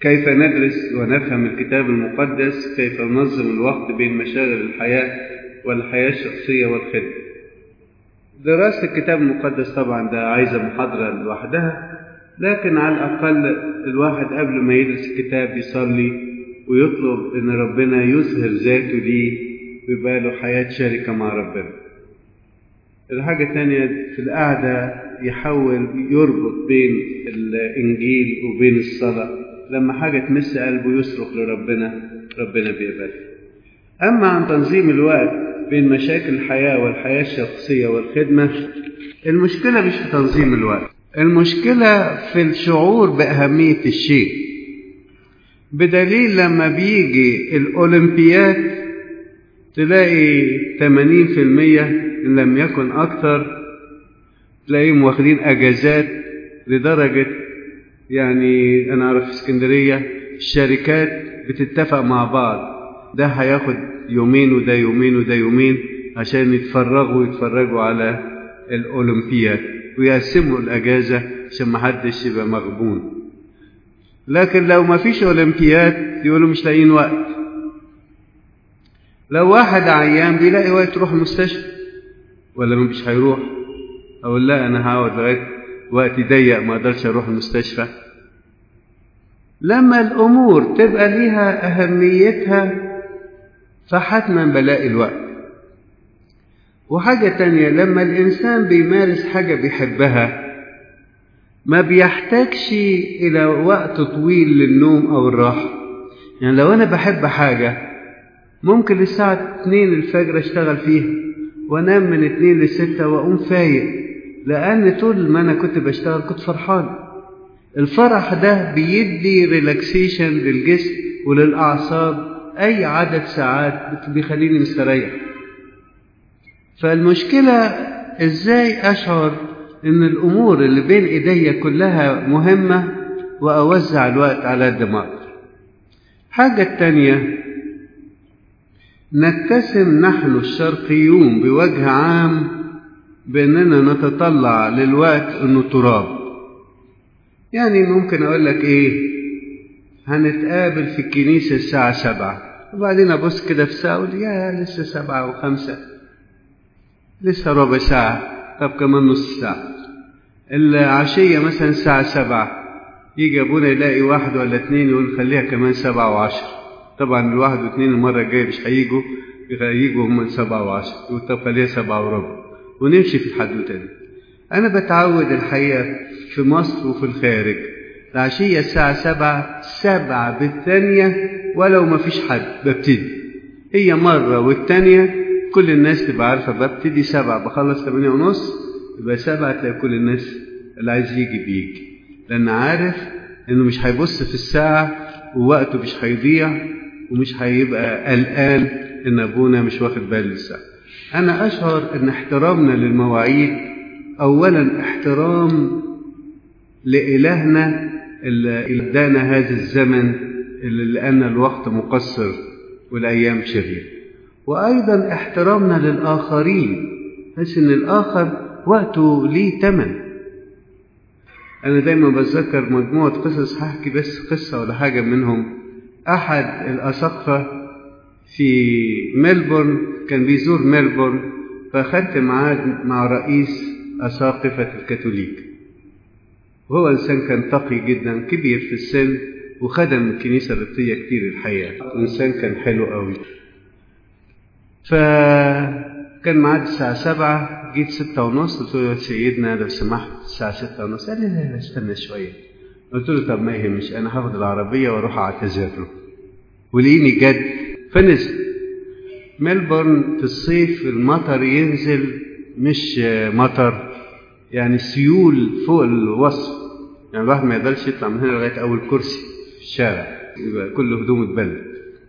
كيف ندرس ونفهم الكتاب المقدس كيف ننظم الوقت بين مشاغل الحياة والحياة الشخصية والخدمة دراسة الكتاب المقدس طبعا ده عايزة محاضرة لوحدها لكن على الأقل الواحد قبل ما يدرس الكتاب يصلي ويطلب إن ربنا يظهر ذاته ليه ويبقى له حياة شركة مع ربنا الحاجة الثانية في القعدة يحاول يربط بين الإنجيل وبين الصلاة لما حاجة تمس قلبه يصرخ لربنا ربنا بيقبلها أما عن تنظيم الوقت بين مشاكل الحياة والحياة الشخصية والخدمة المشكلة مش في تنظيم الوقت المشكلة في الشعور بأهمية الشيء بدليل لما بيجي الأولمبياد تلاقي 80% إن لم يكن أكثر تلاقيهم واخدين أجازات لدرجة يعني أنا أعرف في اسكندرية الشركات بتتفق مع بعض ده هياخد يومين وده يومين وده يومين عشان يتفرغوا يتفرجوا على الأولمبياد ويقسموا الأجازة عشان محدش يبقى مغبون لكن لو ما فيش أولمبياد يقولوا مش لاقيين وقت لو واحد عيان بيلاقي وقت يروح المستشفى ولا مش هيروح أقول لا أنا هقعد لغاية وقتي ضيق ما أقدرش أروح المستشفى لما الأمور تبقى ليها أهميتها فحتما بلاقي الوقت وحاجة تانية لما الإنسان بيمارس حاجة بيحبها ما بيحتاجش إلى وقت طويل للنوم أو الراحة يعني لو أنا بحب حاجة ممكن للساعة 2 الفجر أشتغل فيها وأنام من 2 ل 6 وأقوم فايق لأن طول ما أنا كنت بشتغل كنت فرحان الفرح ده بيدي ريلاكسيشن للجسم وللأعصاب أي عدد ساعات بيخليني مستريح فالمشكلة إزاي أشعر إن الأمور اللي بين إيديا كلها مهمة وأوزع الوقت على قد ما أقدر حاجة التانية نتسم نحن الشرقيون بوجه عام بأننا نتطلع للوقت أنه تراب يعني ممكن أقول لك إيه هنتقابل في الكنيسة الساعة سبعة وبعدين أبص كده في ساعة أقول يا لسه سبعة وخمسة لسه ربع ساعة طب كمان نص ساعة العشية مثلا الساعة سبعة يجي أبونا يلاقي واحد ولا اتنين يقول خليها كمان سبعة وعشر طبعا الواحد واثنين المرة الجاية مش هيجوا هيجوا هم سبعة وعشر يقول طب خليها سبعة وربع ونمشي في الحدوتة دي أنا بتعود الحقيقة في مصر وفي الخارج العشية الساعة سبعة سبعة بالثانية ولو ما فيش حد ببتدي هي مرة والتانية كل الناس تبقى عارفة ببتدي سبعة بخلص ثمانية ونص يبقى سبعة تلاقي كل الناس اللي عايز يجي بيجي لأن عارف إنه مش هيبص في الساعة ووقته مش هيضيع ومش هيبقى قلقان إن أبونا مش واخد باله الساعة أنا أشعر إن احترامنا للمواعيد أولا احترام لإلهنا اللي ادانا هذا الزمن اللي لأن الوقت مقصر والأيام شريرة وأيضا احترامنا للآخرين بس إن الآخر وقته ليه تمن أنا دايما بتذكر مجموعة قصص هحكي بس قصة ولا حاجة منهم أحد الأساقفة في ملبورن كان بيزور ملبورن فأخدت معاه مع رئيس أساقفة الكاثوليك وهو إنسان كان تقي جدا كبير في السن وخدم الكنيسة القبطية كتير الحقيقة إنسان كان حلو قوي فكان معاد الساعة سبعة جيت ستة ونص قلت له يا سيدنا لو سمحت الساعة ستة ونص قال لي لا لا استنى شوية قلت له طب ما يهمش أنا هاخد العربية وأروح أعتذر له ولقيني جد فنزل ملبورن في الصيف المطر ينزل مش مطر يعني سيول فوق الوصف يعني الواحد ما يقدرش يطلع من هنا لغاية أول كرسي في الشارع يبقى كل هدومه اتبلت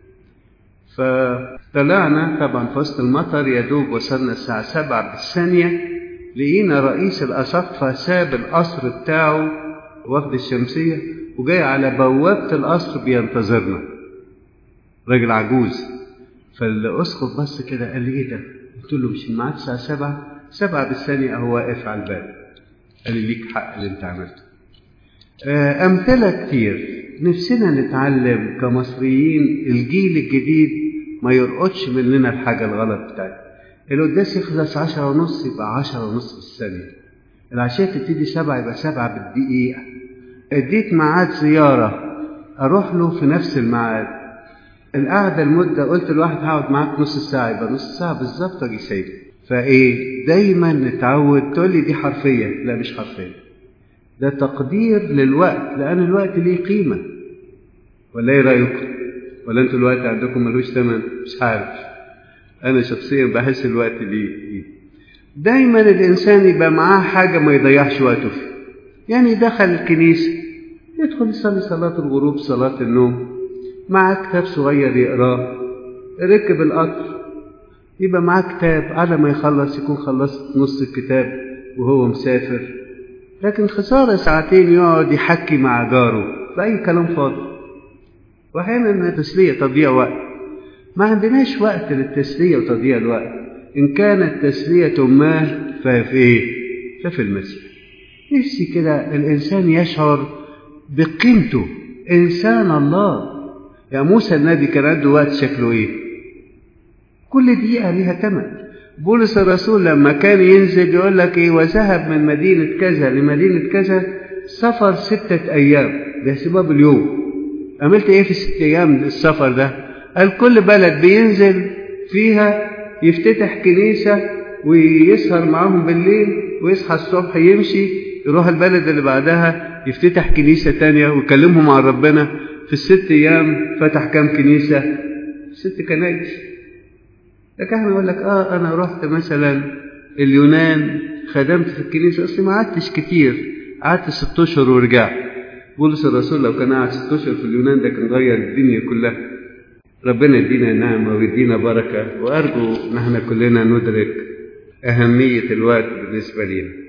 فطلعنا طبعا في وسط المطر يا دوب وصلنا الساعة سبعة بالثانية لقينا رئيس الأساقفة ساب القصر بتاعه واخد الشمسية وجاي على بوابة القصر بينتظرنا راجل عجوز فالأسقف بص كده قال لي إيه ده؟ قلت له مش الميعاد الساعة سبعة سبعة بالثانية أهو واقف على الباب قال لي ليك حق اللي أنت عملته أمثلة كتير نفسنا نتعلم كمصريين الجيل الجديد ما يرقدش مننا الحاجة الغلط بتاعتنا القداس يخلص عشرة ونص يبقى عشرة ونص بالثانية العشاء تبتدي سبعة يبقى سبعة بالدقيقة اديت ميعاد زيارة أروح له في نفس الميعاد القعدة المدة قلت الواحد هقعد معاك نص ساعة يبقى نص ساعة بالظبط أجي سايبه فإيه دايما نتعود تقول لي دي حرفية لا مش حرفية ده تقدير للوقت لأن الوقت ليه قيمة ولا إيه رأيكم؟ ولا أنتوا الوقت عندكم ملوش ثمن؟ مش عارف أنا شخصيا بحس الوقت ليه إيه دايما الإنسان يبقى معاه حاجة ما يضيعش وقته فيها يعني دخل الكنيسة يدخل يصلي صلاة الغروب صلاة النوم مع كتاب صغير يقراه ركب القطر يبقى معاه كتاب على ما يخلص يكون خلصت نص الكتاب وهو مسافر لكن خسارة ساعتين يقعد يحكي مع جاره بأي كلام فاضي وأحيانا التسلية تضييع وقت ما عندناش وقت للتسلية وتضييع الوقت إن كانت تسلية ما ففي إيه؟ ففي المسيح نفسي كده الإنسان يشعر بقيمته إنسان الله يا موسى النبي كان عنده وقت شكله إيه؟ كل دقيقة ليها ثمن بولس الرسول لما كان ينزل يقول لك إيه وذهب من مدينة كذا لمدينة كذا سفر ستة أيام ده سباب اليوم عملت إيه في الست أيام السفر ده؟ قال كل بلد بينزل فيها يفتتح كنيسة ويسهر معاهم بالليل ويصحى الصبح يمشي يروح البلد اللي بعدها يفتتح كنيسة تانية ويكلمهم عن ربنا في الست أيام فتح كام كنيسة ست كنايس لكن احنا يقول لك اه انا رحت مثلا اليونان خدمت في الكنيسة اصلي ما قعدتش كتير قعدت ست اشهر ورجعت بولس الرسول لو كان قعد ست اشهر في اليونان ده كان غير الدنيا كلها ربنا يدينا نعمة ويدينا بركة وأرجو إن احنا كلنا ندرك أهمية الوقت بالنسبة لنا